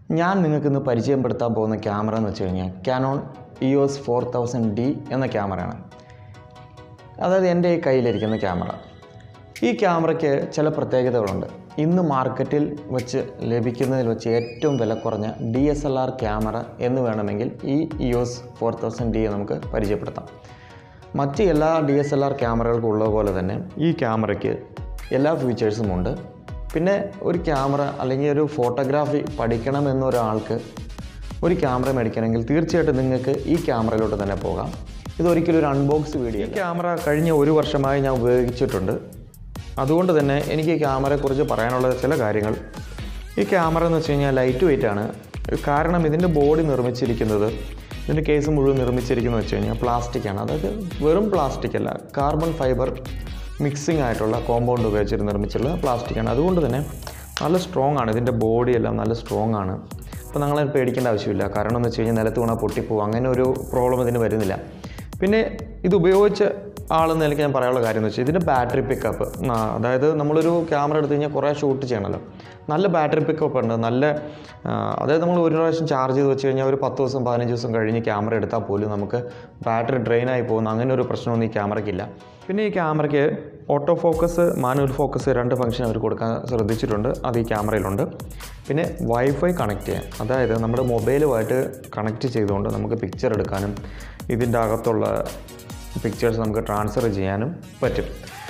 ഞാൻ നിങ്ങൾക്കിന്ന് പരിചയപ്പെടുത്താൻ പോകുന്ന ക്യാമറ എന്ന് വെച്ച് കഴിഞ്ഞാൽ Canon E S four thousand D എന്ന ക്യാമറയാണ് അതായത് എൻ്റെ ഈ കയ്യിലിരിക്കുന്ന ക്യാമറ ഈ ക്യാമറയ്ക്ക് ചില പ്രത്യേകതകളുണ്ട് ഇന്ന് മാർക്കറ്റിൽ വെച്ച് ലഭിക്കുന്നതിൽ വെച്ച് ഏറ്റവും വില കുറഞ്ഞ D S L R camera എന്ന് വേണമെങ്കിൽ ഈ E S four thousand D നമുക്ക് പരിചയപ്പെടുത്താം മറ്റ് എല്ലാ ഡി എസ് എൽ ആർ ക്യാമറകൾക്കും ഉള്ളത് പോലെ തന്നെ ഈ ക്യാമറയ്ക്ക് എല്ലാ ഫീച്ചേഴ്സും ഉണ്ട് പിന്നെ ഒരു ക്യാമറ അല്ലെങ്കിൽ ഒരു ഫോട്ടോഗ്രാഫി പഠിക്കണമെന്നൊരാൾക്ക് ഒരു ക്യാമറ മേടിക്കണമെങ്കിൽ തീർച്ചയായിട്ടും നിങ്ങൾക്ക് ഈ ക്യാമറയിലോട്ട് തന്നെ പോകാം ഇതൊരിക്കലും ഒരു അൺബോക്സ് വീഡിയോ ഈ ക്യാമറ കഴിഞ്ഞ ഒരു വർഷമായി ഞാൻ ഉപയോഗിച്ചിട്ടുണ്ട് അതുകൊണ്ട് തന്നെ എനിക്ക് ഈ ക്യാമറയെക്കുറിച്ച് പറയാനുള്ള ചില കാര്യങ്ങൾ ഈ ക്യാമറ എന്ന് വെച്ച് കഴിഞ്ഞാൽ ലൈറ്റ് വെയിറ്റ് ആണ് കാരണം ഇതിൻ്റെ ബോഡി നിർമ്മിച്ചിരിക്കുന്നത് ഇതിൻ്റെ കേസ് മുഴുവൻ നിർമ്മിച്ചിരിക്കുന്നത് വെച്ച് കഴിഞ്ഞാൽ പ്ലാസ്റ്റിക്കാണ് അതായത് വെറും പ്ലാസ്റ്റിക് അല്ല കാർബൺ ഫൈബർ മിക്സിംഗ് ആയിട്ടുള്ള കോമ്പൗണ്ട് ഉപയോഗിച്ചിട്ട് നിർമ്മിച്ചിട്ടുള്ള പ്ലാസ്റ്റിക്കാണ് അതുകൊണ്ട് തന്നെ നല്ല സ്ട്രോങ് ആണ് ഇതിൻ്റെ ബോഡി എല്ലാം നല്ല സ്ട്രോങ് ആണ് അപ്പോൾ നിങ്ങൾ പേടിക്കേണ്ട ആവശ്യമില്ല കാരണം എന്ന് വെച്ച് കഴിഞ്ഞാൽ നിലത്ത് വീണാൽ പൊട്ടിപ്പോവും അങ്ങനെ ഒരു പ്രോബ്ലം ഇതിന് വരുന്നില്ല പിന്നെ ഇത് ഉപയോഗിച്ച ആളെന്ന് നിലയ്ക്ക് ഞാൻ പറയാനുള്ള കാര്യം എന്ന് വെച്ചാൽ ഇതിൻ്റെ ബാറ്ററി പിക്കപ്പ് അതായത് നമ്മളൊരു ക്യാമറ എടുത്തു കഴിഞ്ഞാൽ കുറേ ഷൂട്ട് ചെയ്യണമല്ലോ നല്ല ബാറ്ററി പിക്കപ്പ് ഉണ്ട് നല്ല ആ, അതായത് നമ്മൾ ഒരു പ്രാവശ്യം ചാർജ് ചെയ്ത് വെച്ച് കഴിഞ്ഞാൽ ഒരു പത്ത് ദിവസം പതിനഞ്ച് ദിവസം കഴിഞ്ഞ് ക്യാമറ എടുത്താൽ പോലും നമുക്ക് ബാറ്ററി ഡ്രെയിൻ ആയി പോകുന്ന അങ്ങനെ ഒരു പ്രശ്നമൊന്നും ഈ ക്യാമറയ്ക്കില്ല പിന്നെ ഈ ക്യാമറയ്ക്ക് ഓട്ടോ ഫോക്കസ് മാനുവൽ ഫോക്കസ് രണ്ട് ഫംഗ്ഷൻ അവർ കൊടുക്കാൻ ശ്രദ്ധിച്ചിട്ടുണ്ട് അത് ഈ ക്യാമറയിലുണ്ട് പിന്നെ വൈഫൈ കണക്ട് ചെയ്യാൻ അതായത് നമ്മുടെ മൊബൈലുമായിട്ട് കണക്ട് ചെയ്തുകൊണ്ട് നമുക്ക് പിക്ചർ എടുക്കാനും ഇതിൻ്റെ അകത്തുള്ള പിക്ചേഴ്സ് നമുക്ക് ട്രാൻസ്ഫർ ചെയ്യാനും പറ്റും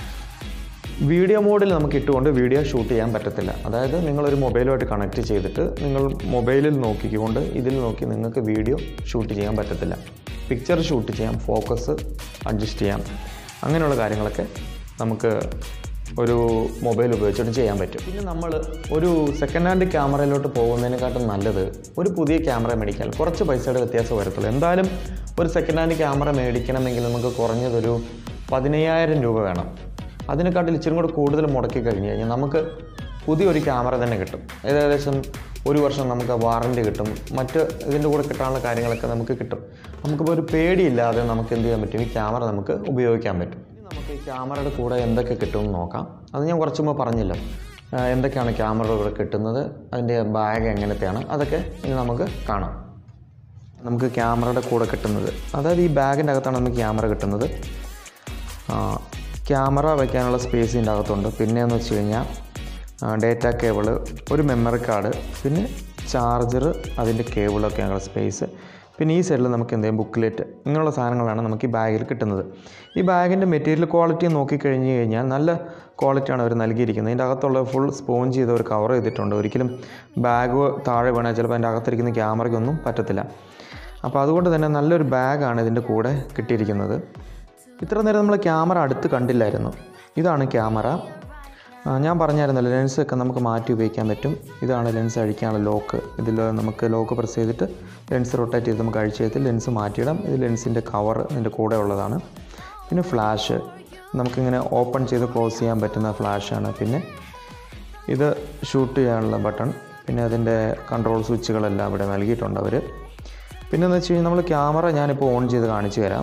വീഡിയോ മോഡിൽ നമുക്ക് ഇട്ടുകൊണ്ട് വീഡിയോ ഷൂട്ട് ചെയ്യാൻ പറ്റത്തില്ല അതായത് നിങ്ങളൊരു മൊബൈലുമായിട്ട് കണക്ട് ചെയ്തിട്ട് നിങ്ങൾ മൊബൈലിൽ നോക്കിക്കൊണ്ട് ഇതിൽ നോക്കി നിങ്ങൾക്ക് വീഡിയോ ഷൂട്ട് ചെയ്യാൻ പറ്റത്തില്ല പിക്ചർ ഷൂട്ട് ചെയ്യാം ഫോക്കസ് അഡ്ജസ്റ്റ് ചെയ്യാം അങ്ങനെയുള്ള കാര്യങ്ങളൊക്കെ നമുക്ക് ഒരു മൊബൈൽ ഉപയോഗിച്ചിട്ട് ചെയ്യാൻ പറ്റും പിന്നെ നമ്മൾ ഒരു സെക്കൻഡ് ഹാൻഡ് ക്യാമറയിലോട്ട് പോകുന്നതിനെക്കാട്ടും നല്ലത് ഒരു പുതിയ ക്യാമറ മേടിക്കാൻ കുറച്ച് പൈസയുടെ വ്യത്യാസം വരത്തുള്ളൂ എന്തായാലും ഒരു സെക്കൻഡ് ഹാൻഡ് ക്യാമറ മേടിക്കണമെങ്കിൽ നമുക്ക് കുറഞ്ഞതൊരു പതിനയ്യായിരം രൂപ വേണം അതിനെക്കാട്ടിൽ ഇച്ചിരി കൂടെ കൂടുതൽ മുടക്കി കഴിഞ്ഞ് കഴിഞ്ഞാൽ നമുക്ക് പുതിയൊരു ക്യാമറ തന്നെ കിട്ടും ഏകദേശം ഒരു വർഷം നമുക്ക് വാറൻറ്റി കിട്ടും മറ്റ് ഇതിൻ്റെ കൂടെ കിട്ടാനുള്ള കാര്യങ്ങളൊക്കെ നമുക്ക് കിട്ടും നമുക്കിപ്പോൾ ഒരു പേടിയില്ലാതെ നമുക്ക് എന്ത് ചെയ്യാൻ പറ്റും ഈ ക്യാമറ നമുക്ക് ഉപയോഗിക്കാൻ പറ്റും ഇനി നമുക്ക് ഈ ക്യാമറയുടെ കൂടെ എന്തൊക്കെ കിട്ടുമെന്ന് നോക്കാം അത് ഞാൻ കുറച്ച് മുമ്പ് പറഞ്ഞല്ലോ ആ, എന്തൊക്കെയാണ് ക്യാമറയുടെ കൂടെ കിട്ടുന്നത് അതിൻ്റെ ബാഗ് എങ്ങനത്തെയാണ് അതൊക്കെ ഇനി നമുക്ക് കാണാം നമുക്ക് ക്യാമറയുടെ കൂടെ കിട്ടുന്നത് അതായത് ഈ ബാഗിൻ്റെ അകത്താണ് നമുക്ക് ക്യാമറ കിട്ടുന്നത് ആ, ക്യാമറ വയ്ക്കാനുള്ള സ്പേസ് ഇതിൻ്റെ അകത്തുണ്ട് പിന്നെയെന്ന് വെച്ച് കഴിഞ്ഞാൽ ഡേറ്റ കേബിള് ഒരു മെമ്മറി കാർഡ് പിന്നെ ചാർജർ അതിൻ്റെ കേബിളൊക്കെയുള്ള സ്പേസ് പിന്നെ ഈ സൈഡിൽ നമുക്ക് എന്തെങ്കിലും ബുക്ക്ലെറ്റ് ഇങ്ങനെയുള്ള സാധനങ്ങളാണ് നമുക്ക് ഈ ബാഗിൽ കിട്ടുന്നത് ഈ ബാഗിൻ്റെ മെറ്റീരിയൽ ക്വാളിറ്റി നോക്കിക്കഴിഞ്ഞ് കഴിഞ്ഞാൽ നല്ല ക്വാളിറ്റിയാണ് അവർ നൽകിയിരിക്കുന്നത് ഇതിൻ്റെ അകത്തുള്ള ഫുൾ സ്പോഞ്ച് ചെയ്ത് അവർ കവർ ചെയ്തിട്ടുണ്ട് ഒരിക്കലും ബാഗ് താഴെ വീണാൽ ചിലപ്പോൾ അതിൻ്റെ അകത്തിരിക്കുന്ന ക്യാമറയ്ക്കൊന്നും പറ്റത്തില്ല അപ്പോൾ അതുകൊണ്ട് തന്നെ നല്ലൊരു ബാഗാണ് ഇതിൻ്റെ കൂടെ കിട്ടിയിരിക്കുന്നത് ഇത്ര നേരം നമ്മൾ ക്യാമറ അടുത്ത് കണ്ടില്ലായിരുന്നു ഇതാണ് ക്യാമറ ആ, ഞാൻ പറഞ്ഞായിരുന്നല്ലോ ലെൻസൊക്കെ നമുക്ക് മാറ്റി ഉപയോഗിക്കാൻ പറ്റും ഇതാണ് ലെൻസ് അഴിക്കാനുള്ള ലോക്ക് ഇതിൽ നമുക്ക് ലോക്ക് പ്രസ് ചെയ്തിട്ട് ലെൻസ് റൊട്ടേറ്റ് ചെയ്ത് നമുക്ക് അഴിച്ച് ചെയ്തിട്ട് ലെൻസ് മാറ്റിയിടാം ഇത് ലെൻസിൻ്റെ കവർ ഇതിൻ്റെ കൂടെ ഉള്ളതാണ് പിന്നെ ഫ്ലാഷ് നമുക്കിങ്ങനെ ഓപ്പൺ ചെയ്ത് ക്ലോസ് ചെയ്യാൻ പറ്റുന്ന ഫ്ലാഷാണ് പിന്നെ ഇത് ഷൂട്ട് ചെയ്യാനുള്ള ബട്ടൺ പിന്നെ അതിൻ്റെ കൺട്രോൾ സ്വിച്ചുകളെല്ലാം ഇവിടെ നൽകിയിട്ടുണ്ട് അവർ പിന്നെ എന്ന് വെച്ച് കഴിഞ്ഞാൽ നമ്മൾ ക്യാമറ ഞാനിപ്പോൾ ഓൺ ചെയ്ത് കാണിച്ചു തരാം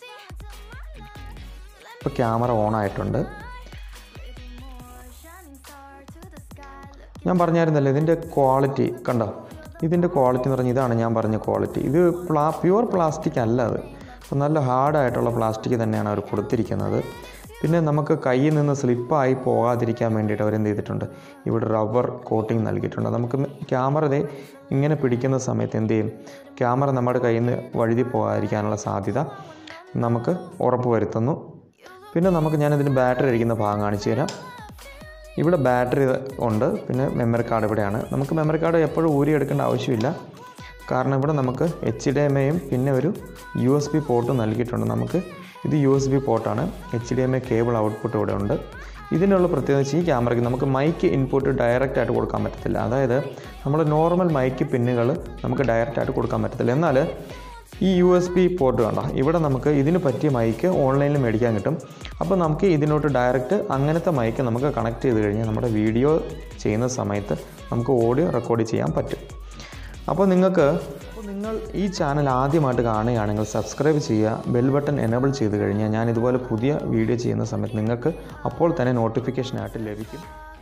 ഇപ്പോൾ ക്യാമറ ഓൺ ആയിട്ടുണ്ട് ഞാൻ പറഞ്ഞായിരുന്നല്ലോ ഇതിൻ്റെ ക്വാളിറ്റി കണ്ടോ ഇതിൻ്റെ ക്വാളിറ്റി എന്ന് പറഞ്ഞാൽ ഇതാണ് ഞാൻ പറഞ്ഞ ക്വാളിറ്റി ഇത് പ്ലാ പ്യുവർ പ്ലാസ്റ്റിക് അല്ല അത് അപ്പോൾ നല്ല ഹാർഡായിട്ടുള്ള പ്ലാസ്റ്റിക് തന്നെയാണ് അവർ കൊടുത്തിരിക്കുന്നത് പിന്നെ നമുക്ക് കയ്യിൽ നിന്ന് സ്ലിപ്പായി പോകാതിരിക്കാൻ വേണ്ടിയിട്ട് അവരെന്ത് ചെയ്തിട്ടുണ്ട് ഇവിടെ റബ്ബർ കോട്ടിങ് നൽകിയിട്ടുണ്ട് നമുക്ക് ക്യാമറ ദേ ഇങ്ങനെ പിടിക്കുന്ന സമയത്ത് എന്ത് ചെയ്യും ക്യാമറ നമ്മുടെ കയ്യിൽ നിന്ന് വഴുതി പോകാതിരിക്കാനുള്ള സാധ്യത നമുക്ക് ഉറപ്പ് വരുത്തുന്നു പിന്നെ നമുക്ക് ഞാനിതിന് ബാറ്ററി അടിക്കുന്ന ഭാഗം കാണിച്ചു തരാം ഇവിടെ ബാറ്ററി ഉണ്ട് പിന്നെ മെമ്മറി കാർഡ് ഇവിടെയാണ് നമുക്ക് മെമ്മറി കാർഡ് എപ്പോഴും ഊരിയെടുക്കേണ്ട ആവശ്യമില്ല കാരണം ഇവിടെ നമുക്ക് എച്ച് ഡി എം എയും പിന്നെ ഒരു യു എസ് ബി പോർട്ടും നൽകിയിട്ടുണ്ട് നമുക്ക് ഇത് യു എസ് ബി പോർട്ടാണ് H D M I cable output ഇവിടെ ഉണ്ട് ഇതിനുള്ള പ്രത്യേകത വെച്ചാൽ ഈ ക്യാമറയ്ക്ക് നമുക്ക് മൈക്ക് ഇൻപുട്ട് ഡയറക്റ്റ് ആയിട്ട് കൊടുക്കാൻ പറ്റത്തില്ല അതായത് നമ്മൾ നോർമൽ മൈക്ക് പിന്നുകൾ നമുക്ക് ഡയറക്റ്റ് ആയിട്ട് കൊടുക്കാൻ പറ്റത്തില്ല എന്നാൽ ഈ യു എസ് ബി പോർട്ട് കണ്ട ഇവിടെ നമുക്ക് ഇതിന് പറ്റിയ മൈക്ക് ഓൺലൈനിൽ മേടിക്കാൻ കിട്ടും അപ്പോൾ നമുക്ക് ഇതിനോട്ട് ഡയറക്റ്റ് അങ്ങനത്തെ മൈക്ക് നമുക്ക് കണക്ട് ചെയ്ത് കഴിഞ്ഞാൽ നമ്മുടെ വീഡിയോ ചെയ്യുന്ന സമയത്ത് നമുക്ക് ഓഡിയോ റെക്കോർഡ് ചെയ്യാൻ പറ്റും അപ്പോൾ നിങ്ങൾക്ക് അപ്പോൾ നിങ്ങൾ ഈ ചാനൽ ആദ്യമായിട്ട് കാണുകയാണെങ്കിൽ സബ്സ്ക്രൈബ് ചെയ്യുക ബെൽ ബട്ടൺ എനേബിൾ ചെയ്ത് കഴിഞ്ഞാൽ ഞാൻ ഇതുപോലെ പുതിയ വീഡിയോ ചെയ്യുന്ന സമയത്ത് നിങ്ങൾക്ക് അപ്പോൾ തന്നെ നോട്ടിഫിക്കേഷനായിട്ട് ലഭിക്കും